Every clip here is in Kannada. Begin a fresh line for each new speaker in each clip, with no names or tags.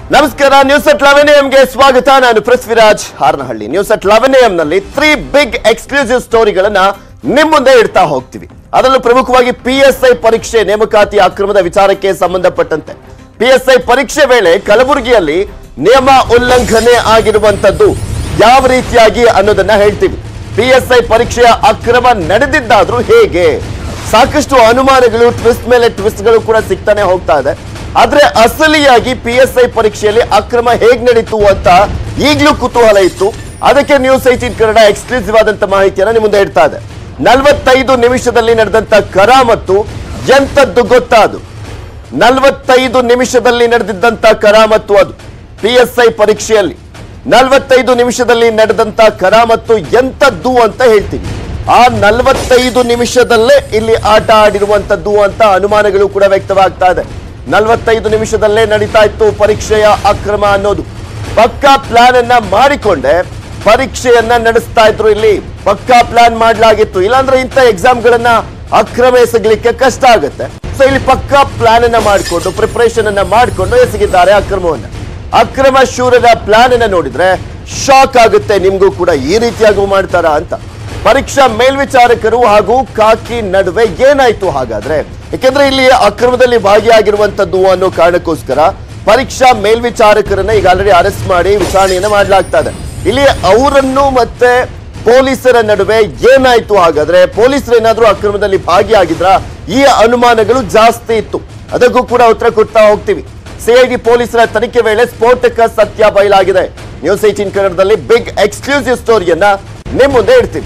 ನಮಸ್ಕಾರ ನ್ಯೂಸ್ ಅಟ್ ಲೆವೆನ್ ಗೆ ಸ್ವಾಗತ ನಾನು Prithviraj Haranahalli news at eleven ನಲ್ಲಿ ತ್ರೀ ಬಿಗ್ ಎಕ್ಸ್ಕ್ಲೂಸಿವ್ ಸ್ಟೋರಿಗಳನ್ನ ನಿಮ್ ಮುಂದೆ ಇಡ್ತಾ ಹೋಗ್ತೀವಿ ಅದರಲ್ಲೂ ಪ್ರಮುಖವಾಗಿ ಪಿ ಎಸ್ ಐ ಪರೀಕ್ಷೆ ನೇಮಕಾತಿ ಅಕ್ರಮದ ವಿಚಾರಕ್ಕೆ ಸಂಬಂಧಪಟ್ಟಂತೆ ಪಿ ಎಸ್ ಐ ಪರೀಕ್ಷೆ ವೇಳೆ ಕಲಬುರಗಿಯಲ್ಲಿ ನಿಯಮ ಉಲ್ಲಂಘನೆ ಆಗಿರುವಂತದ್ದು ಯಾವ ರೀತಿಯಾಗಿ ಅನ್ನೋದನ್ನ ಹೇಳ್ತೀವಿ ಪಿ ಎಸ್ ಐ ಪರೀಕ್ಷೆಯ ಅಕ್ರಮ ನಡೆದಿದ್ದಾದ್ರೂ ಹೇಗೆ ಸಾಕಷ್ಟು ಅನುಮಾನಗಳು ಟ್ವಿಸ್ಟ್ ಮೇಲೆ ಟ್ವಿಸ್ಟ್ಗಳು ಕೂಡ ಸಿಗ್ತಾನೆ ಹೋಗ್ತಾ ಇದೆ ಆದ್ರೆ ಅಸಲಿಯಾಗಿ ಪಿ ಎಸ್ ಐ ಪರೀಕ್ಷೆಯಲ್ಲಿ ಅಕ್ರಮ ಹೇಗ್ ನಡೀತು ಅಂತ ಈಗಲೂ ಕುತೂಹಲ ಇತ್ತು ಅದಕ್ಕೆ ನ್ಯೂಸ್ ಏಟೀನ್ ಕನ್ನಡ ಎಕ್ಸ್ಕ್ಲೂಸಿವ್ ಆದಂತ ಮಾಹಿತಿಯನ್ನ ನಿಮ್ಮ ಮುಂದೆ ಇಡ್ತಾ ಇದೆ ನಲವತ್ತೈದು ನಿಮಿಷದಲ್ಲಿ ನಡೆದಂತ ಕರಾಮತ್ತು ಎಂತದ್ದು ಗೊತ್ತಾ ಅದು ನಲವತ್ತೈದು ನಿಮಿಷದಲ್ಲಿ ನಡೆದಿದ್ದಂತ ಕರಾಮತ್ತು ಅದು ಪಿ ಎಸ್ ಐ ಪರೀಕ್ಷೆಯಲ್ಲಿ ನಲವತ್ತೈದು ನಿಮಿಷದಲ್ಲಿ ನಡೆದಂತ ಕರಾಮತ್ತು ಎಂತದ್ದು ಅಂತ ಹೇಳ್ತೀವಿ ಆ ನಲವತ್ತೈದು ನಿಮಿಷದಲ್ಲೇ ಇಲ್ಲಿ ಆಟ ಆಡಿರುವಂತದ್ದು ಅಂತ ಅನುಮಾನಗಳು ಕೂಡ ವ್ಯಕ್ತವಾಗ್ತಾ ಇದೆ ನಲವತ್ತೈದು ನಿಮಿಷದಲ್ಲೇ ನಡೀತಾ ಇತ್ತು ಪರೀಕ್ಷೆಯ ಅಕ್ರಮ ಅನ್ನೋದು ಪಕ್ಕಾ ಪ್ಲಾನ್ ಅನ್ನ ಮಾಡಿಕೊಂಡೆ ಪರೀಕ್ಷೆಯನ್ನ ನಡೆಸ್ತಾ ಇದ್ರು ಇಲ್ಲಿ ಪಕ್ಕಾ ಪ್ಲಾನ್ ಮಾಡಲಾಗಿತ್ತು ಇಲ್ಲಾಂದ್ರೆ ಇಂಥ ಎಕ್ಸಾಮ್ಗಳನ್ನ ಅಕ್ರಮ ಎಸಗಲಿಕ್ಕೆ ಕಷ್ಟ ಆಗುತ್ತೆ ಸೊ ಇಲ್ಲಿ ಪಕ್ಕಾ ಪ್ಲಾನ್ ಅನ್ನ ಮಾಡಿಕೊಂಡು ಪ್ರಿಪರೇಷನ್ ಅನ್ನ ಮಾಡಿಕೊಂಡು ಎಸಗಿದ್ದಾರೆ ಅಕ್ರಮವನ್ನ ಅಕ್ರಮ ಶೂರರ ಪ್ಲಾನ್ ಅನ್ನ ನೋಡಿದ್ರೆ ಶಾಕ್ ಆಗುತ್ತೆ ನಿಮ್ಗೂ ಕೂಡ ಈ ರೀತಿಯಾಗೂ ಮಾಡ್ತಾರಾ ಅಂತ ಪರೀಕ್ಷಾ ಮೇಲ್ವಿಚಾರಕರು ಹಾಗೂ ಕಾಕಿ ನಡುವೆ ಏನಾಯ್ತು ಹಾಗಾದ್ರೆ ಯಾಕೆಂದ್ರೆ ಇಲ್ಲಿ ಅಕ್ರಮದಲ್ಲಿ ಭಾಗಿಯಾಗಿರುವಂತದ್ದು ಅನ್ನೋ ಕಾರಣಕ್ಕೋಸ್ಕರ ಪರೀಕ್ಷಾ ಮೇಲ್ವಿಚಾರಕರನ್ನ ಈಗ ಆಲ್ರೆಡಿ ಅರೆಸ್ಟ್ ಮಾಡಿ ವಿಚಾರಣೆಯನ್ನ ಮಾಡಲಾಗ್ತಾ ಇದೆ ಇಲ್ಲಿ ಅವರನ್ನು ಮತ್ತೆ ಪೊಲೀಸರ ನಡುವೆ ಏನಾಯ್ತು ಹಾಗಾದ್ರೆ ಪೊಲೀಸರು ಏನಾದ್ರೂ ಅಕ್ರಮದಲ್ಲಿ ಭಾಗಿಯಾಗಿದ್ರ ಈ ಅನುಮಾನಗಳು ಜಾಸ್ತಿ ಇತ್ತು ಅದಕ್ಕೂ ಕೂಡ ಉತ್ತರ ಕೊಡ್ತಾ ಹೋಗ್ತೀವಿ ಸಿಐಡಿ ಪೊಲೀಸರ ತನಿಖೆ ವೇಳೆ ಸ್ಫೋಟಕ ಸತ್ಯ ಬಯಲಾಗಿದೆ ನ್ಯೂಸ್ ಏಟೀನ್ ಕನ್ನಡದಲ್ಲಿ ಬಿಗ್ ಎಕ್ಸ್ಕ್ಲೂಸಿವ್ ಸ್ಟೋರಿಯನ್ನ ನಿಮ್ಮ ಮುಂದೆ ಇಡ್ತೀವಿ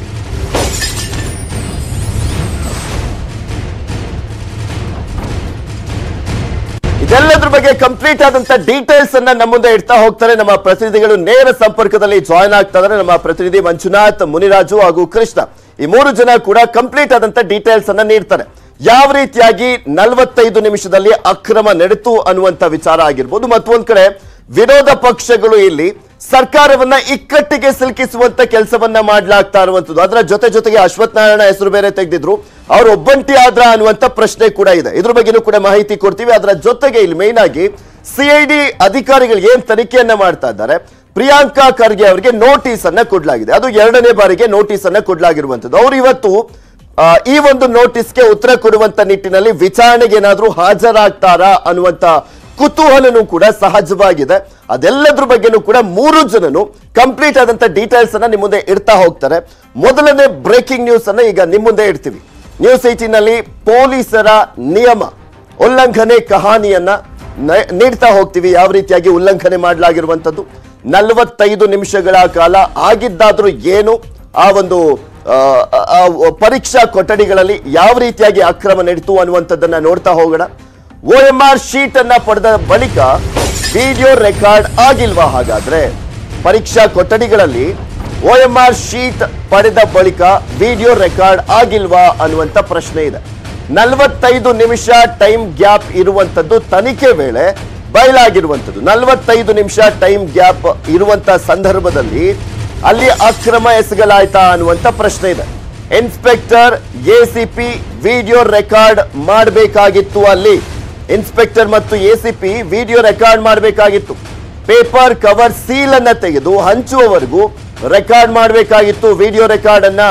ಇದೆಲ್ಲದ್ರ ಬಗ್ಗೆ ಕಂಪ್ಲೀಟ್ ಆದಂತ ಡೀಟೇಲ್ಸ್ ಅನ್ನ ನಮ್ಮ ಮುಂದೆ ಇಡ್ತಾ ಹೋಗ್ತಾರೆ ನಮ್ಮ ಪ್ರತಿನಿಧಿಗಳು ನೇರ ಸಂಪರ್ಕದಲ್ಲಿ ಜಾಯ್ನ್ ಆಗ್ತಾ ಇದ್ದಾರೆ ನಮ್ಮ ಪ್ರತಿನಿಧಿ ಮಂಜುನಾಥ್ ಮುನಿರಾಜು ಹಾಗೂ ಕೃಷ್ಣ ಈ ಮೂರು ಜನ ಕೂಡ ಕಂಪ್ಲೀಟ್ ಆದಂತ ಡೀಟೇಲ್ಸ್ ಅನ್ನ ನೀಡ್ತಾರೆ ಯಾವ ರೀತಿಯಾಗಿ ನಲವತ್ತೈದು ನಿಮಿಷದಲ್ಲಿ ಅಕ್ರಮ ನಡೆತು ಅನ್ನುವಂತ ವಿಚಾರ ಆಗಿರ್ಬೋದು ಮತ್ತೊಂದ್ ಕಡೆ ವಿರೋಧ ಪಕ್ಷಗಳು ಇಲ್ಲಿ ಸರ್ಕಾರವನ್ನ ಇಕ್ಕಟ್ಟಿಗೆ ಸಿಲುಕಿಸುವಂತ ಕೆಲಸವನ್ನ ಮಾಡ್ಲಾಗ್ತಾ ಇರುವಂತದ್ದು ಅದರ ಜೊತೆ ಜೊತೆಗೆ ಅಶ್ವಥ್ ನಾರಾಯಣ ಹೆಸರು ಬೇರೆ ತೆಗೆದಿದ್ರು ಅವ್ರು ಒಬ್ಬಂಟಿ ಆದ್ರ ಅನ್ನುವಂತ ಪ್ರಶ್ನೆ ಕೂಡ ಇದೆ ಇದ್ರ ಬಗ್ಗೆನೂ ಕೂಡ ಮಾಹಿತಿ ಕೊಡ್ತೀವಿ ಅದರ ಜೊತೆಗೆ ಇಲ್ಲಿ ಮೇನ್ ಆಗಿ ಸಿಐಡಿ ಅಧಿಕಾರಿಗಳು ಏನ್ ತನಿಖೆಯನ್ನ ಮಾಡ್ತಾ ಇದ್ದಾರೆ ಪ್ರಿಯಾಂಕಾ ಖರ್ಗೆ ಅವರಿಗೆ ನೋಟಿಸ್ ಅನ್ನ ಕೊಡ್ಲಾಗಿದೆ ಅದು ಎರಡನೇ ಬಾರಿಗೆ ನೋಟಿಸ್ ಅನ್ನ ಕೊಡ್ಲಾಗಿರುವಂತದ್ದು ಅವ್ರು ಇವತ್ತು ಆ, ಈ ಒಂದು ನೋಟಿಸ್ಗೆ ಉತ್ತರ ಕೊಡುವಂತ ನಿಟ್ಟಿನಲ್ಲಿ ವಿಚಾರಣೆಗೆ ಏನಾದ್ರೂ ಹಾಜರಾಗ್ತಾರಾ ಅನ್ನುವಂತ ಕುತೂಹಲನೂ ಕೂಡ ಸಹಜವಾಗಿದೆ ಅದೆಲ್ಲದ್ರ ಬಗ್ಗೆನೂ ಕೂಡ ಮೂರು ಜನನು ಕಂಪ್ಲೀಟ್ ಆದಂತ ಡೀಟೇಲ್ಸ್ ಅನ್ನ ನಿಮ್ಮ ಮುಂದೆ ಇಡ್ತಾ ಹೋಗ್ತಾರೆ ಮೊದಲನೇ ಬ್ರೇಕಿಂಗ್ ನ್ಯೂಸ್ ಅನ್ನ ಈಗ ನಿಮ್ಮ ಮುಂದೆ ಇಡ್ತೀವಿ ನ್ಯೂಸ್ ಏಟೀನ್ ನಲ್ಲಿ ಪೊಲೀಸರ ನಿಯಮ ಉಲ್ಲಂಘನೆ ಕಹಾನಿಯನ್ನ ನ- ನೀಡ್ತಾ ಹೋಗ್ತೀವಿ ಯಾವ ರೀತಿಯಾಗಿ ಉಲ್ಲಂಘನೆ ಮಾಡಲಾಗಿರುವಂತದ್ದು ನಲವತ್ತೈದು ನಿಮಿಷಗಳ ಕಾಲ ಆಗಿದ್ದಾದ್ರೂ ಏನು ಆ ಒಂದು ಆ, ಆ, ಆ, ಪರೀಕ್ಷಾ ಕೊಠಡಿಗಳಲ್ಲಿ ಯಾವ ರೀತಿಯಾಗಿ ಅಕ್ರಮ ನಡೀತು ಅನ್ನುವಂಥದ್ದನ್ನ ನೋಡ್ತಾ ಹೋಗೋಣ ಒ ಎಂ ಆರ್ ಶೀಟ್ ಅನ್ನ ಪಡೆದ ಬಳಿಕ ವಿಡಿಯೋ ರೆಕಾರ್ಡ್ ಆಗಿಲ್ವಾ ಹಾಗಾದ್ರೆ ಪರೀಕ್ಷಾ ಕೊಠಡಿಗಳಲ್ಲಿ ಒ ಎಂ ಆರ್ ಶೀಟ್ ಪಡೆದ ಬಳಿಕ ವಿಡಿಯೋ ರೆಕಾರ್ಡ್ ಆಗಿಲ್ವಾ ಅನ್ನುವಂಥ ಪ್ರಶ್ನೆ ಇದೆ ನಲವತ್ತೈದು ನಿಮಿಷ ಟೈಮ್ ಗ್ಯಾಪ್ ಇರುವಂತದ್ದು ತನಿಖೆ ವೇಳೆ ಬಯಲಾಗಿರುವಂತದ್ದು ನಲವತ್ತೈದು ನಿಮಿಷ ಟೈಮ್ ಗ್ಯಾಪ್ ಇರುವಂತ ಸಂದರ್ಭದಲ್ಲಿ ಅಲ್ಲಿ ಅಕ್ರಮ ಎಸಗಲಾಯ್ತಾ ಅನ್ನುವಂತ ಪ್ರಶ್ನೆ ಇದೆ ಇನ್ಸ್ಪೆಕ್ಟರ್ ಎಸಿಪಿ ವಿಡಿಯೋ ರೆಕಾರ್ಡ್ ಮಾಡಬೇಕಾಗಿತ್ತು ಅಲ್ಲಿ ಇನ್ಸ್ಪೆಕ್ಟರ್ ಮತ್ತು ಎಸಿಪಿ ವಿಡಿಯೋ ರೆಕಾರ್ಡ್ ಮಾಡಬೇಕಾಗಿತ್ತು ಪೇಪರ್ ಕವರ್ ಸೀಲ್ ಅನ್ನ ತೆಗೆದು ಹಂಚುವವರೆಗೂ ರೆಕಾರ್ಡ್ ಮಾಡಬೇಕಾಗಿತ್ತು ವಿಡಿಯೋ ರೆಕಾರ್ಡ್ ಅನ್ನ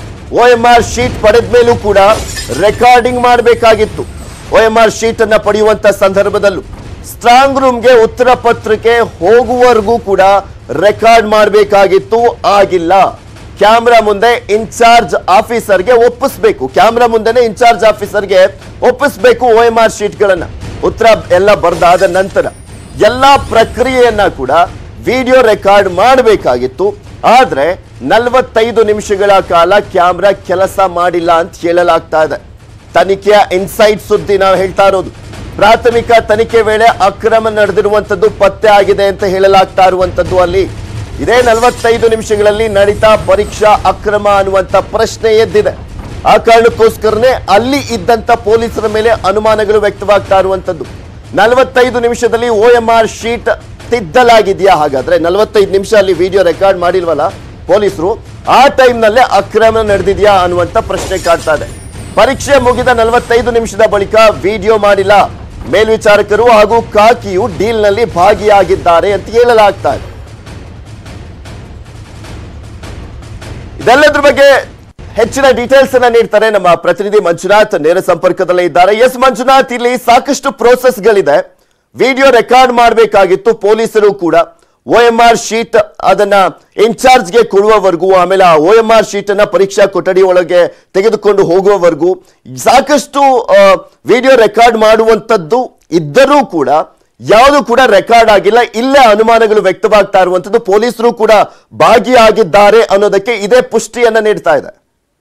ಒ ಎಂ ಆರ್ ಶೀಟ್ ಪಡೆದ ಮೇಲೂ ಕೂಡ ರೆಕಾರ್ಡಿಂಗ್ ಮಾಡಬೇಕಾಗಿತ್ತು ಒ ಎಂ ಆರ್ ಶೀಟ್ ಅನ್ನ ಪಡೆಯುವಂತ ಸಂದರ್ಭದಲ್ಲೂ ಸ್ಟ್ರಾಂಗ್ ರೂಮ್ಗೆ ಉತ್ತರ ಪತ್ರಿಕೆ ಹೋಗುವವರೆಗೂ ಕೂಡ ರೆಕಾರ್ಡ್ ಮಾಡಬೇಕಾಗಿತ್ತು ಆಗಿಲ್ಲ ಕ್ಯಾಮ್ರಾ ಮುಂದೆ ಇನ್ಚಾರ್ಜ್ ಆಫೀಸರ್ಗೆ ಒಪ್ಪಿಸ್ಬೇಕು ಕ್ಯಾಮ್ರಾ ಮುಂದೆನೆ ಇನ್ಚಾರ್ಜ್ ಆಫೀಸರ್ಗೆ ಒಪ್ಪಿಸ್ಬೇಕು ಒ ಎಂ ಆರ್ ಶೀಟ್ಗಳನ್ನ ಉತ್ತರ ಎಲ್ಲ ಬರ್ದಾದ ನಂತರ ಎಲ್ಲಾ ಪ್ರಕ್ರಿಯೆಯನ್ನ ಕೂಡ ವಿಡಿಯೋ ರೆಕಾರ್ಡ್ ಮಾಡಬೇಕಾಗಿತ್ತು ಆದ್ರೆ ನಲವತ್ತೈದು ನಿಮಿಷಗಳ ಕಾಲ ಕ್ಯಾಮ್ರಾ ಕೆಲಸ ಮಾಡಿಲ್ಲ ಅಂತ ಹೇಳಲಾಗ್ತಾ ಇದೆ ತನಿಖೆಯ ಇನ್ಸೈಟ್ ಸುದ್ದಿ ನಾವು ಹೇಳ್ತಾ ಇರೋದು ಪ್ರಾಥಮಿಕ ತನಿಖೆ ವೇಳೆ ಅಕ್ರಮ ನಡೆದಿರುವಂತದ್ದು ಪತ್ತೆ ಆಗಿದೆ ಅಂತ ಹೇಳಲಾಗ್ತಾ ಇರುವಂತದ್ದು ಅಲ್ಲಿ ಇದೇ ನಲವತ್ತೈದು ನಿಮಿಷಗಳಲ್ಲಿ ನಡೀತಾ ಪರೀಕ್ಷಾ ಅಕ್ರಮ ಅನ್ನುವಂತ ಪ್ರಶ್ನೆ ಎದ್ದಿದೆ ಆ ಕಾರಣಕ್ಕೋಸ್ಕರನೇ ಅಲ್ಲಿ ಇದ್ದಂತ ಪೊಲೀಸರ ಮೇಲೆ ಅನುಮಾನಗಳು ವ್ಯಕ್ತವಾಗ್ತಾ ಇರುವಂತದ್ದು ನಲವತ್ತೈದು ನಿಮಿಷದಲ್ಲಿ ಒ ಎಂ ಆರ್ ಶೀಟ್ ತಿದ್ದಲಾಗಿದೆಯಾ ಹಾಗಾದ್ರೆ ನಲವತ್ತೈದು ನಿಮಿಷ ಅಲ್ಲಿ ವಿಡಿಯೋ ರೆಕಾರ್ಡ್ ಮಾಡಿಲ್ವಲ್ಲ ಪೊಲೀಸರು ಆ ಟೈಮ್ನಲ್ಲೇ ಅಕ್ರಮ ನಡೆದಿದೆಯಾ ಅನ್ನುವಂತ ಪ್ರಶ್ನೆ ಕಾಡ್ತಾ ಇದೆ ಪರೀಕ್ಷೆ ಮುಗಿದ ನಲವತ್ತೈದು ನಿಮಿಷದ ಬಳಿಕ ವಿಡಿಯೋ ಮಾಡಿಲ್ಲ ಮೇಲ್ವಿಚಾರಕರು ಹಾಗೂ ಕಾಕಿಯು ಡೀಲ್ನಲ್ಲಿ ಭಾಗಿಯಾಗಿದ್ದಾರೆ ಅಂತ ಹೇಳಲಾಗ್ತಾ ಇದೆ ಇದೆಲ್ಲದ್ರ ಬಗ್ಗೆ ಹೆಚ್ಚಿನ ಡೀಟೇಲ್ಸ್ ಅನ್ನ ನೀಡ್ತಾರೆ ನಮ್ಮ ಪ್ರತಿನಿಧಿ ಮಂಜುನಾಥ್ ನೇರ ಸಂಪರ್ಕದಲ್ಲೇ ಇದ್ದಾರೆ ಎಸ್ ಮಂಜುನಾಥ್ ಇಲ್ಲಿ ಸಾಕಷ್ಟು ಪ್ರೋಸೆಸ್ಗಳಿದೆ ವಿಡಿಯೋ ರೆಕಾರ್ಡ್ ಮಾಡಬೇಕಾಗಿತ್ತು ಪೊಲೀಸರು ಕೂಡ ಒ ಎಂ ಆರ್ ಶೀಟ್ ಅದನ್ನ ಇನ್ಚಾರ್ಜ್ಗೆ ಕೊಡುವವರೆಗೂ ಆಮೇಲೆ ಆ ಒ ಎಂ ಆರ್ ಶೀಟ್ ಅನ್ನ ಪರೀಕ್ಷಾ ಕೊಠಡಿ ಒಳಗೆ ತೆಗೆದುಕೊಂಡು ಹೋಗುವವರೆಗೂ ಸಾಕಷ್ಟು ವಿಡಿಯೋ ರೆಕಾರ್ಡ್ ಮಾಡುವಂತದ್ದು ಇದ್ದರೂ ಕೂಡ ಯಾವುದು ಕೂಡ ರೆಕಾರ್ಡ್ ಆಗಿಲ್ಲ ಇಲ್ಲೇ ಅನುಮಾನಗಳು ವ್ಯಕ್ತವಾಗ್ತಾ ಇರುವಂತದ್ದು ಪೊಲೀಸರು ಕೂಡ ಭಾಗಿಯಾಗಿದ್ದಾರೆ ಅನ್ನೋದಕ್ಕೆ ಇದೇ ಪುಷ್ಟಿಯನ್ನ ನೀಡ್ತಾ ಇದೆ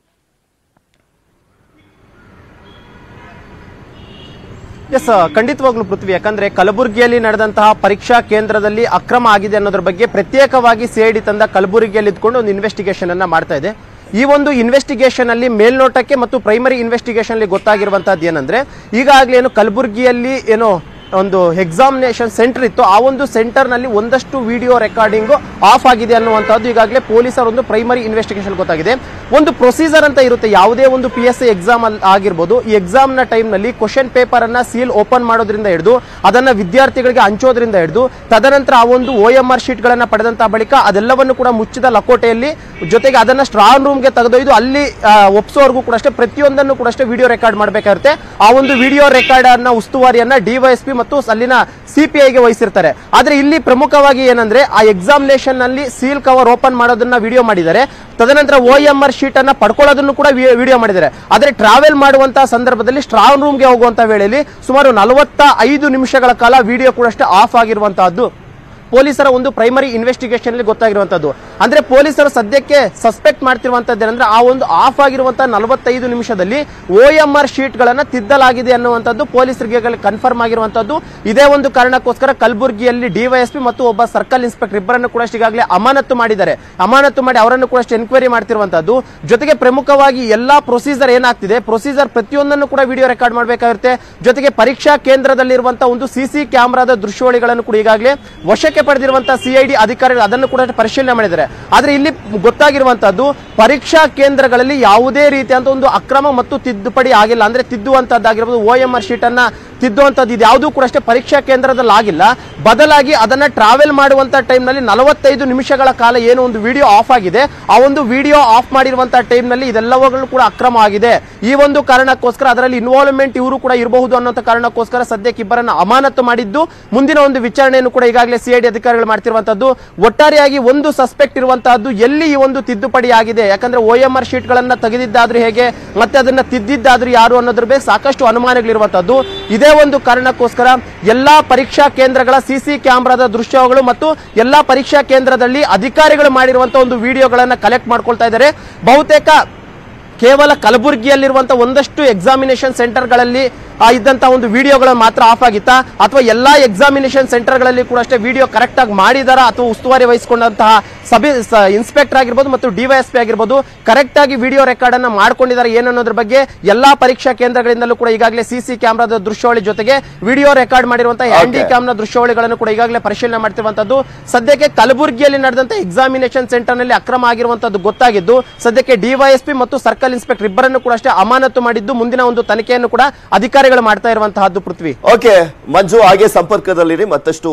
ಎಸ್ ಖಂಡಿತವಾಗ್ಲೂ ಪೃಥ್ವಿ ಯಾಕಂದ್ರೆ ಕಲಬುರಗಿಯಲ್ಲಿ ನಡೆದಂತಹ ಪರೀಕ್ಷಾ ಕೇಂದ್ರದಲ್ಲಿ ಅಕ್ರಮ ಆಗಿದೆ ಅನ್ನೋದ್ರ ಬಗ್ಗೆ ಪ್ರತ್ಯೇಕವಾಗಿ ಸಿಐಡಿ ತಂದ ಕಲಬುರಗಿಯಲ್ಲಿ ಇದ್ಕೊಂಡು ಒಂದು ಇನ್ವೆಸ್ಟಿಗೇಷನ್ ಅನ್ನ ಮಾಡ್ತಾ ಇದೆ ಈ ಒಂದು ಇನ್ವೆಸ್ಟಿಗೇಷನ್ ಅಲ್ಲಿ ಮೇಲ್ನೋಟಕ್ಕೆ ಮತ್ತು ಪ್ರೈಮರಿ ಇನ್ವೆಸ್ಟಿಗೇಷನ್ ಅಲ್ಲಿ ಗೊತ್ತಾಗಿರುವಂತದ್ದು ಏನಂದ್ರೆ ಈಗಾಗಲೇ ಏನು ಕಲಬುರಗಿಯಲ್ಲಿ ಏನು ಒಂದು ಎಕ್ಸಾಮಿನೇಷನ್ ಸೆಂಟರ್ ಇತ್ತು ಆ ಒಂದು ಸೆಂಟರ್ ನಲ್ಲಿ ಒಂದಷ್ಟು ವಿಡಿಯೋ ರೆಕಾರ್ಡಿಂಗ್ ಆಫ್ ಆಗಿದೆ ಅನ್ನುವಂಥದ್ದು ಈಗಾಗಲೇ ಪೊಲೀಸರ ಒಂದು ಪ್ರೈಮರಿ ಇನ್ವೆಸ್ಟಿಗೇಷನ್ ಗೊತ್ತಾಗಿದೆ ಒಂದು ಪ್ರೊಸೀಜರ್ ಅಂತ ಇರುತ್ತೆ ಯಾವುದೇ ಒಂದು ಪಿ ಎಸ್ ಸಿ ಎಕ್ಸಾಮ್ ಆಗಿರ್ಬೋದು ಈ ಎಕ್ಸಾಮ್ ನ ಟೈಮ್ ನಲ್ಲಿ ಕ್ವಶನ್ ಪೇಪರ್ ಅನ್ನ ಸೀಲ್ ಓಪನ್ ಮಾಡೋದ್ರಿಂದ ಹಿಡಿದು ಅದನ್ನ ವಿದ್ಯಾರ್ಥಿಗಳಿಗೆ ಹಂಚೋದ್ರಿಂದ ಹಿಡಿದು ತದನಂತರ ಆ ಒಂದು ಓ ಎಂ ಆರ್ ಶೀಟ್ ಗಳನ್ನ ಪಡೆದಂತ ಬಳಿಕ ಅದೆಲ್ಲವನ್ನು ಕೂಡ ಮುಚ್ಚಿದ ಲಕೋಟೆಯಲ್ಲಿ ಜೊತೆಗೆ ಅದನ್ನ ಸ್ಟ್ರಾಂಗ್ ರೂಮ್ಗೆ ತೆಗೆದೊಯ್ದು ಅಲ್ಲಿ ಆ, ಒಪ್ಸೋವರೆಗೂ ಕೂಡ ಅಷ್ಟೇ ಪ್ರತಿಯೊಂದನ್ನು ಕೂಡ ಅಷ್ಟೇ ವಿಡಿಯೋ ರೆಕಾರ್ಡ್ ಮಾಡಬೇಕಾಗುತ್ತೆ ಆ ಒಂದು ವಿಡಿಯೋ ರೆಕಾರ್ಡ್ ಅನ್ನ ಉಸ್ತುವಾರಿಯನ್ನ ಡಿವೈಎಸ್ಪಿ ಮತ್ತು ಅಲ್ಲಿನ ಸಿಪಿಐಗೆ ವಹಿಸಿರ್ತಾರೆ ಆದ್ರೆ ಇಲ್ಲಿ ಪ್ರಮುಖವಾಗಿ ಏನಂದ್ರೆ ಆ ಎಕ್ಸಾಮಿನೇಷನ್ ನಲ್ಲಿ ಸೀಲ್ ಕವರ್ ಓಪನ್ ಮಾಡೋದನ್ನ ವಿಡಿಯೋ ಮಾಡಿದ್ದಾರೆ ತದನಂತರ ಓ ಎಂ ಆರ್ ಶೀಟ್ ಅನ್ನ ಪಡ್ಕೊಳ್ಳೋದನ್ನು ಕೂಡ ವಿಡಿಯೋ ಮಾಡಿದ್ದಾರೆ ಆದ್ರೆ ಟ್ರಾವೆಲ್ ಮಾಡುವಂತಹ ಸಂದರ್ಭದಲ್ಲಿ ಸ್ಟ್ರಾಂಗ್ ರೂಮ್ಗೆ ಹೋಗುವಂತ ವೇಳೆಯಲ್ಲಿ ಸುಮಾರು ನಲವತ್ತ ಐದು ನಿಮಿಷಗಳ ಕಾಲ ವಿಡಿಯೋ ಕೂಡ ಅಷ್ಟೇ ಆಫ್ ಆಗಿರುವಂತಹದ್ದು ಪೊಲೀಸರ ಒಂದು ಪ್ರೈಮರಿ ಇನ್ವೆಸ್ಟಿಗೇಷನ್ ಅಲ್ಲಿ ಗೊತ್ತಾಗಿರುವಂತದ್ದು ಅಂದ್ರೆ ಪೊಲೀಸರು ಸದ್ಯಕ್ಕೆ ಸಸ್ಪೆಕ್ಟ್ ಮಾಡ್ತಿರುವಂತದ್ದು ಏನಂದ್ರೆ ಆ ಒಂದು ಆಫ್ ಆಗಿರುವಂತಹ ನಲವತ್ತೈದು ನಿಮಿಷದಲ್ಲಿ ಓ ಎಂ ಆರ್ ಶೀಟ್ ಗಳನ್ನ ತಿದ್ದಲಾಗಿದೆ ಅನ್ನುವಂಥದ್ದು ಪೊಲೀಸರಿಗೆ ಕನ್ಫರ್ಮ್ ಆಗಿರುವಂತದ್ದು ಇದೇ ಒಂದು ಕಾರಣಕ್ಕೋಸ್ಕರ ಕಲಬುರಗಿಯಲ್ಲಿ ಡಿವೈಎಸ್ಪಿ ಮತ್ತು ಒಬ್ಬ ಸರ್ಕಲ್ ಇನ್ಸ್ಪೆಕ್ಟರ್ ಇಬ್ಬರನ್ನು ಕೂಡ ಅಷ್ಟು ಈಗಾಗಲೇ ಅಮಾನತು ಮಾಡಿದ್ದಾರೆ ಅಮಾನತು ಮಾಡಿ ಅವರನ್ನು ಕೂಡ ಅಷ್ಟು ಎನ್ಕ್ವೈರಿ ಮಾಡ್ತಿರುವಂತದ್ದು ಜೊತೆಗೆ ಪ್ರಮುಖವಾಗಿ ಎಲ್ಲಾ ಪ್ರೊಸೀಜರ್ ಏನಾಗ್ತಿದೆ ಪ್ರೊಸೀಜರ್ ಪ್ರತಿಯೊಂದನ್ನು ಕೂಡ ವಿಡಿಯೋ ರೆಕಾರ್ಡ್ ಮಾಡಬೇಕಾಗಿರುತ್ತೆ ಜೊತೆಗೆ ಪರೀಕ್ಷಾ ಕೇಂದ್ರದಲ್ಲಿರುವಂತಹ ಒಂದು ಸಿಸಿ ಕ್ಯಾಮೆರಾದ ದೃಶ್ಯಾವಳಿಗಳನ್ನು ಕೂಡ ಈಗಾಗಲೇ ವಶಕ್ಕೆ ಪಡೆದಿರುವಂತಹ ಸಿಐಡಿ ಅಧಿಕಾರಿಗಳು ಅದನ್ನು ಕೂಡ ಪರಿಶೀಲನೆ ಮಾಡಿದ್ದಾರೆ ಆದ್ರೆ ಇಲ್ಲಿ ಗೊತ್ತಾಗಿರುವಂತದ್ದು ಪರೀಕ್ಷಾ ಕೇಂದ್ರಗಳಲ್ಲಿ ಯಾವುದೇ ರೀತಿಯಾದ ಒಂದು ಅಕ್ರಮ ಮತ್ತು ತಿದ್ದುಪಡಿ ಆಗಿಲ್ಲ ಅಂದ್ರೆ ತಿದ್ದುವಂತದ್ದಾಗಿರ್ಬೋದು ಓ ಎಂ ಆರ್ ಶೀಟ್ ಅನ್ನ ತಿದ್ದುವಂತದ್ದು ಇದು ಯಾವುದೂ ಕೂಡ ಅಷ್ಟೇ ಪರೀಕ್ಷಾ ಕೇಂದ್ರದಲ್ಲಿ ಆಗಿಲ್ಲ ಬದಲಾಗಿ ಅದನ್ನ ಟ್ರಾವೆಲ್ ಮಾಡುವಂತ ಟೈಮ್ ನಲ್ಲಿ ನಲವತ್ತೈದು ನಿಮಿಷಗಳ ಕಾಲ ಏನು ಒಂದು ವಿಡಿಯೋ ಆಫ್ ಆಗಿದೆ ಆ ಒಂದು ವಿಡಿಯೋ ಆಫ್ ಮಾಡಿರುವಂತಹ ಟೈಮ್ ನಲ್ಲಿ ಇದೆಲ್ಲವುಗಳು ಕೂಡ ಅಕ್ರಮ ಆಗಿದೆ ಈ ಒಂದು ಕಾರಣಕ್ಕೋಸ್ಕರ ಅದರಲ್ಲಿ ಇನ್ವಾಲ್ವ್ಮೆಂಟ್ ಇವರು ಕೂಡ ಇರಬಹುದು ಅನ್ನೋ ಕಾರಣಕ್ಕೋಸ್ಕರ ಸದ್ಯಕ್ಕೆ ಇಬ್ಬರನ್ನ ಅಮಾನತು ಮಾಡಿದ್ದು ಮುಂದಿನ ಒಂದು ವಿಚಾರಣೆಯನ್ನು ಕೂಡ ಈಗಾಗಲೇ ಸಿಐಡಿ ಅಧಿಕಾರಿಗಳು ಮಾಡ್ತಿರುವಂತದ್ದು ಒಟ್ಟಾರೆಯಾಗಿ ಒಂದು ಸಸ್ಪೆಕ್ಟ್ ಇರುವಂತಹದ್ದು ಎಲ್ಲಿ ಈ ಒಂದು ತಿದ್ದುಪಡಿ ಆಗಿದೆ ಯಾಕಂದ್ರೆ ಓ ಎಂ ಆರ್ ಶೀಟ್ ಗಳನ್ನ ತೆಗೆದಿದ್ದಾದ್ರೂ ಹೇಗೆ ಮತ್ತೆ ಅದನ್ನ ತಿದ್ದಿದ್ದಾದ್ರೂ ಯಾರು ಅನ್ನೋದ್ರ ಬಗ್ಗೆ ಸಾಕಷ್ಟು ಅನುಮಾನಗಳಿರುವಂತದ್ದು ಇದೇ ಒಂದು ಕಾರಣಕ್ಕೋಸ್ಕರ ಎಲ್ಲಾ ಪರೀಕ್ಷಾ ಕೇಂದ್ರಗಳ ಸಿಸಿ ಕ್ಯಾಮೆರಾದ ದೃಶ್ಯಗಳು ಮತ್ತು ಎಲ್ಲಾ ಪರೀಕ್ಷಾ ಕೇಂದ್ರದಲ್ಲಿ ಅಧಿಕಾರಿಗಳು ಮಾಡಿರುವಂತಹ ಒಂದು ವಿಡಿಯೋಗಳನ್ನ ಕಲೆಕ್ಟ್ ಮಾಡ್ಕೊಳ್ತಾ ಇದ್ದಾರೆ ಬಹುತೇಕ ಕೇವಲ ಕಲಬುರಗಿಯಲ್ಲಿರುವಂತಹ ಒಂದಷ್ಟು ಎಕ್ಸಾಮಿನೇಷನ್ ಸೆಂಟರ್ಗಳಲ್ಲಿ ಆ, ಇದ್ದಂತಹ ಒಂದು ವಿಡಿಯೋಗಳು ಮಾತ್ರ ಆಫ್ ಆಗಿತ್ತಾ ಅಥವಾ ಎಲ್ಲಾ ಎಕ್ಸಾಮಿನೇಷನ್ ಸೆಂಟರ್ಗಳಲ್ಲಿ ಕೂಡ ಅಷ್ಟೇ ವಿಡಿಯೋ ಕರೆಕ್ಟ್ ಆಗಿ ಮಾಡಿದಾರ ಅಥವಾ ಉಸ್ತುವಾರಿ ವಹಿಸಿಕೊಂಡಂತಹ ಸಬ್ ಇನ್ಸ್ಪೆಕ್ಟರ್ ಆಗಿರ್ಬೋದು ಮತ್ತು ಡಿವೈಎಸ್ಪಿ ಆಗಿರ್ಬೋದು ಕರೆಕ್ಟ್ ಆಗಿ ವಿಡಿಯೋ ರೆಕಾರ್ಡ್ ಅನ್ನ ಮಾಡ್ಕೊಂಡಿದ್ದಾರೆ ಏನನ್ನೋದ್ರ ಬಗ್ಗೆ ಎಲ್ಲಾ ಪರೀಕ್ಷಾ ಕೇಂದ್ರಗಳಿಂದಲೂ ಕೂಡ ಈಗಾಗಲೇ ಸಿಸಿ ಕ್ಯಾಮೆರಾದ ದೃಶ್ಯಾವಳಿ ಜೊತೆಗೆ ವಿಡಿಯೋ ರೆಕಾರ್ಡ್ ಮಾಡಿರುವಂತಹ ಹ್ಯಾಂಡಿ
Okay.
ಕ್ಯಾಮ್ನ ದೃಶ್ಯಾವಳಿಗಳನ್ನು ಕೂಡ ಈಗಾಗಲೇ ಪರಿಶೀಲನೆ ಮಾಡ್ತಿರುವಂತದ್ದು ಸದ್ಯಕ್ಕೆ ಕಲಬುರಗಿಯಲ್ಲಿ ನಡೆದಂತ ಎಕ್ಸಾಮಿನೇಷನ್ ಸೆಂಟರ್ ನಲ್ಲಿ ಅಕ್ರಮ ಆಗಿರುವಂತದ್ದು ಗೊತ್ತಾಗಿದ್ದು ಸದ್ಯಕ್ಕೆ ಡಿವೈಎಸ್ಪಿ ಮತ್ತು ಸರ್ಕಲ್ ಇನ್ಸ್ಪೆಕ್ಟರ್ ಇಬ್ಬರನ್ನು ಕೂಡ ಅಷ್ಟೇ ಅಮಾನತು ಮಾಡಿದ್ದು ಮುಂದಿನ ಒಂದು ತನಿಖೆಯನ್ನು ಕೂಡ ಅಧಿಕಾರಿಗಳು ಮಾಡ್ತಾ ಇರುವಂತಹದ್ದು ಪೃಥ್ವಿ
ಓಕೆ ಮಂಜು ಹಾಗೆ ಸಂಪರ್ಕದಲ್ಲಿರಿ ಮತ್ತಷ್ಟು